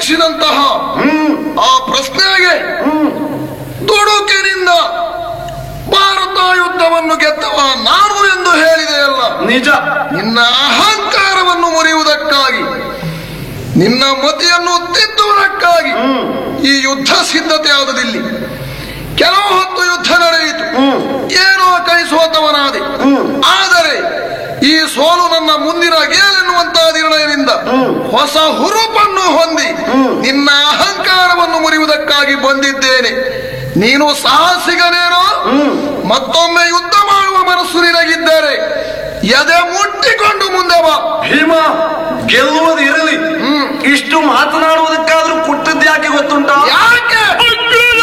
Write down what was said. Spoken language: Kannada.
ಪರೀಕ್ಷಿಸಿದಂತಹ ಆ ಪ್ರಶ್ನೆಗೆ ದುಡುಕಿನಿಂದ ಭಾರತ ಯುದ್ಧವನ್ನು ಗೆದ್ದವ ನಾನು ಎಂದು ಹೇಳಿದೆಯಲ್ಲ ನಿಜ ನಿನ್ನ ಅಹಂಕಾರವನ್ನು ಮುರಿಯುವುದಕ್ಕಾಗಿ ನಿನ್ನ ಮತಿಯನ್ನು ತಿದ್ದುವುದಕ್ಕಾಗಿ ಈ ಯುದ್ಧ ಸಿದ್ಧತೆ ಆದದಿಲ್ಲಿ ಕೆಲವು ಹೊತ್ತು ಯುದ್ಧ ನಡೆಯಿತು ಏನೋ ಕೈ ಸೋತವನಾದೆ ಆದರೆ ಈ ಸೋಲು ನನ್ನ ಮುಂದಿನ ಗೆಲೆನ್ನುವಂತಹ ನಿರ್ಣಯದಿಂದ ಹೊಸ ಹುರುಪನ್ನು ಹೊಂದಿ ನಿನ್ನ ಅಹಂಕಾರವನ್ನು ಮುರಿಯುವುದಕ್ಕಾಗಿ ಬಂದಿದ್ದೇನೆ ನೀನು ಸಾಹಸಿಗನೇನೋ ಮತ್ತೊಮ್ಮೆ ಯುದ್ಧ ಮಾಡುವ ಮನಸ್ಸು ನಿನಗಿದ್ದರೆ ಎದೆ ಮುಟ್ಟಿಕೊಂಡು ಮುಂದೆ ಬಾ ಭೀಮ ಗೆಲ್ಲುವುದು ಇರಲಿ ಇಷ್ಟು ಮಾತನಾಡುವುದಕ್ಕಾದ